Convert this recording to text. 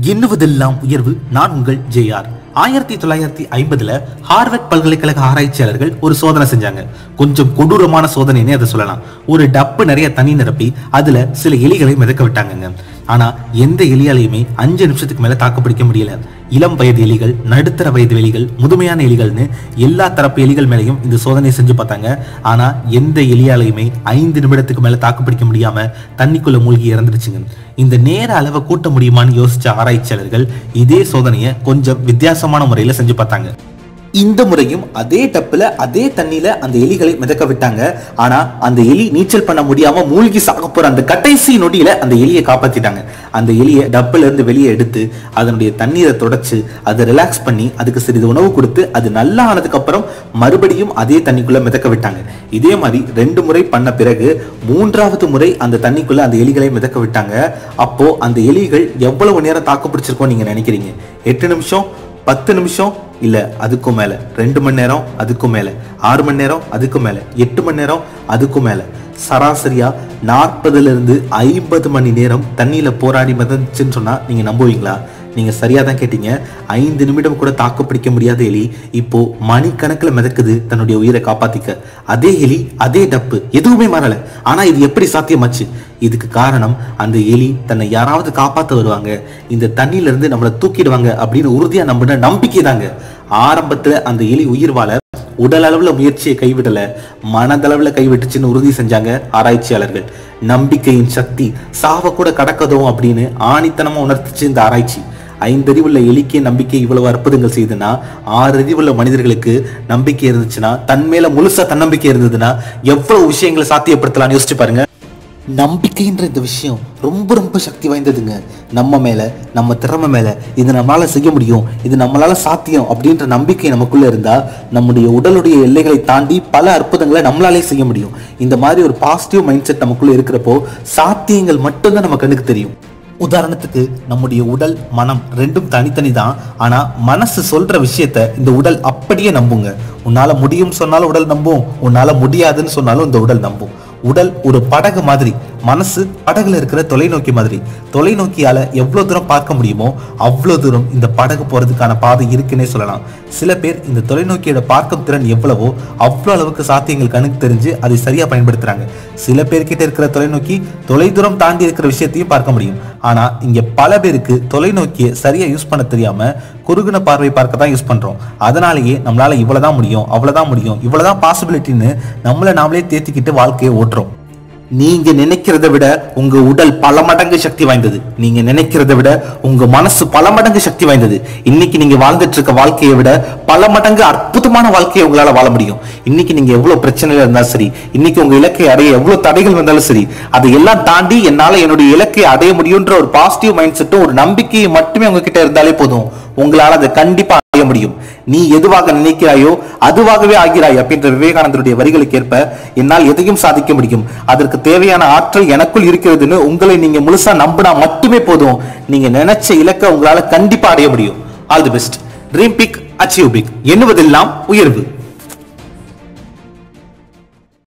எண்ணுவதெல்லாம் உயர்வு நான் உங்கள் ஜேஆர் ஆயிரத்தி தொள்ளாயிரத்தி ஐம்பதுல ஹார்வர்ட் பல்கலைக்கழக ஆராய்ச்சியாளர்கள் ஒரு சோதனை செஞ்சாங்க கொஞ்சம் கொடூரமான சோதனைன்னு அதை சொல்லலாம் ஒரு டப்பு நிறைய தண்ணி நிரப்பி அதுல சில எலிகளை மிதக்க விட்டாங்கங்க ஆனா எந்த எலியாலையுமே அஞ்சு நிமிஷத்துக்கு மேல தாக்குப்பிடிக்க முடியல இளம் வயது எலிகள் நடுத்தர வயது எலிகள் முதுமையான எலிகள்னு எல்லா தரப்பு எலிகள் மேலையும் இந்த சோதனை செஞ்சு பார்த்தாங்க ஆனா எந்த எலியாலையுமே ஐந்து நிமிடத்துக்கு மேல தாக்குப்பிடிக்க முடியாம தண்ணிக்குள்ள மூழ்கி இறந்துருச்சுங்க இந்த நேர அளவை கூட்ட முடியுமான்னு யோசிச்ச ஆராய்ச்சியாளர்கள் இதே சோதனையை கொஞ்சம் வித்தியாசமான முறையில செஞ்சு பார்த்தாங்க இந்த முறையும் அதே டப்புல அதே தண்ணியில அந்த எலிகளை மிதக்க விட்டாங்க ஆனா அந்த எலி நீச்சல் பண்ண முடியாம மூழ்கி சாக போற அந்த கடைசி நொடியில அந்த எலியை காப்பாத்திட்டாங்க அந்த எலியை டப்புல இருந்து வெளியே எடுத்து அதனுடைய தண்ணீரை தொடச்சு அதை ரிலாக்ஸ் பண்ணி அதுக்கு சிறிது உணவு கொடுத்து அது நல்லா ஆனதுக்கு அப்புறம் மறுபடியும் அதே தண்ணிக்குள்ள மிதக்க விட்டாங்க இதே மாதிரி ரெண்டு முறை பண்ண பிறகு மூன்றாவது முறை அந்த தண்ணிக்குள்ள அந்த எலிகளை மிதக்க விட்டாங்க அப்போ அந்த எலிகள் எவ்வளவு நேரம் தாக்கு பிடிச்சிருக்கோம் நீங்க நினைக்கிறீங்க எட்டு நிமிஷம் பத்து நிமிஷம் இல்ல அதுக்கும் மேல ரெண்டு மணி நேரம் அதுக்கும் மேல ஆறு மணி நேரம் அதுக்கும் மேல எட்டு மணி நேரம் அதுக்கும் மேல சராசரியா நாற்பதுல இருந்து ஐம்பது மணி நேரம் தண்ணியில போராடி மிதந்துச்சுன்னு சொன்னா நீங்க நம்புவீங்களா நீங்க சரியா தான் கேட்டீங்க ஐந்து நிமிடம் கூட தாக்கு பிடிக்க முடியாத எலி இப்போ மணிக்கணக்கில் மிதக்குது தன்னுடைய உயிரை காப்பாத்திக்க அதே எலி அதே டப்பு எதுவுமே மாறல ஆனா இது எப்படி சாத்தியமாச்சு இதுக்கு காரணம் அந்த எலி தன்னை யாராவது காப்பாத்த வருவாங்க இந்த தண்ணியில இருந்து நம்மளை தூக்கிடுவாங்க அப்படின்னு உறுதியா நம்பின நம்பிக்கை தாங்க ஆரம்பத்துல அந்த எலி உயிர் வாழ உடல் அளவுல முயற்சியை கைவிடல மனதளவுல கைவிட்டுச்சுன்னு உறுதி செஞ்சாங்க ஆராய்ச்சியாளர்கள் நம்பிக்கையின் சக்தி சாவ கூட கடக்கதும் அப்படின்னு ஆணித்தனமா உணர்த்துச்சு இந்த ஆராய்ச்சி ஐந்தறிவுள்ள எலிக்கே நம்பிக்கை இவ்வளவு அற்புதங்கள் செய்யுதுன்னா ஆறு அறிவுள்ள மனிதர்களுக்கு நம்பிக்கை இருந்துச்சுன்னா தன் மேல முழுசா தன்னம்பிக்கை இருந்ததுன்னா எவ்வளவு விஷயங்களை சாத்தியப்படுத்தலாம்னு யோசிச்சு பாருங்க நம்பிக்கைன்ற இந்த விஷயம் ரொம்ப ரொம்ப சக்தி வாய்ந்ததுங்க நம்ம மேல நம்ம திறமை மேல இது நம்மளால செய்ய முடியும் இது நம்மளால சாத்தியம் அப்படின்ற நம்பிக்கை நமக்குள்ள இருந்தா நம்முடைய உடலுடைய எல்லைகளை தாண்டி பல அற்புதங்களை நம்மளாலே செய்ய முடியும் இந்த மாதிரி ஒரு பாசிட்டிவ் மைண்ட் செட் நமக்குள்ள இருக்கிறப்போ சாத்தியங்கள் மட்டும்தான் நம்ம கண்ணுக்கு தெரியும் உதாரணத்துக்கு நம்முடைய உடல் மனம் ரெண்டும் தனித்தனி தான் ஆனா மனசு சொல்ற விஷயத்த இந்த உடல் அப்படியே நம்புங்க உன்னால முடியும் சொன்னாலும் உடல் நம்பும் உன்னால முடியாதுன்னு சொன்னாலும் இந்த உடல் நம்பும் உடல் ஒரு படகு மாதிரி மனசு படகுல இருக்கிற தொலைநோக்கி மாதிரி தொலைநோக்கியால எவ்வளவு தூரம் பார்க்க முடியுமோ அவ்வளவு தூரம் இந்த படகு போறதுக்கான பாதை இருக்குன்னே சொல்லலாம் சில பேர் இந்த தொலைநோக்கியோட பார்க்கும் திறன் எவ்வளவோ அவ்வளவு அளவுக்கு சாத்தியங்கள் கணக்கு தெரிஞ்சு அதை சரியா பயன்படுத்துறாங்க சில பேர்கிட்ட இருக்கிற தொலைநோக்கி தொலைதூரம் தாண்டி இருக்கிற விஷயத்தையும் பார்க்க முடியும் ஆனா இங்க பல பேருக்கு தொலைநோக்கியை சரியா யூஸ் பண்ண தெரியாம குறுகுன பார்வை பார்க்க தான் யூஸ் பண்றோம் அதனாலேயே நம்மளால இவ்வளவுதான் முடியும் அவ்வளவுதான் முடியும் இவ்வளவுதான் பாசிபிலிட்டின்னு நம்மளை நாமளே தேத்திக்கிட்டு வாழ்க்கையை ஓட்டுறோம் நீங்க நினைக்கிறத விட உங்க உடல் பல மடங்கு சக்தி வாய்ந்தது நீங்க நினைக்கிறத விட உங்க மனசு பல மடங்கு சக்தி வாய்ந்தது இன்னைக்கு நீங்க வாழ்ந்துட்டு இருக்க வாழ்க்கையை விட பல மடங்கு அற்புதமான வாழ்க்கையை உங்களால வாழ முடியும் இன்னைக்கு நீங்க எவ்வளவு பிரச்சனையில இருந்தாலும் சரி இன்னைக்கு உங்க இலக்கை அடைய எவ்வளவு தடைகள் வந்தாலும் சரி அதையெல்லாம் தாண்டி என்னால என்னுடைய இலக்கை அடைய முடியும்ன்ற ஒரு பாசிட்டிவ் மைண்ட் செட்டும் ஒரு நம்பிக்கையை மட்டுமே உங்ககிட்ட இருந்தாலே போதும் உங்களால அதை கண்டிப்பா அடைய முடியும் நீ எதுவாக நினைக்கிறாயோ அதுவாகவே ஆகிறாய் அப்படின்ற விவேகானந்தருடைய வரிகளுக்கு ஏற்ப என்னால் எதையும் சாதிக்க முடியும் அதற்கு தேவையான ஆற்றல் எனக்குள் இருக்கிறதுன்னு உங்களை நீங்க முழுசா நம்பினா மட்டுமே போதும் நீங்க நினைச்ச இலக்கை உங்களால கண்டிப்பா அடைய முடியும் all the best dream big achieve big எண்ணுவதெல்லாம் உயர்வு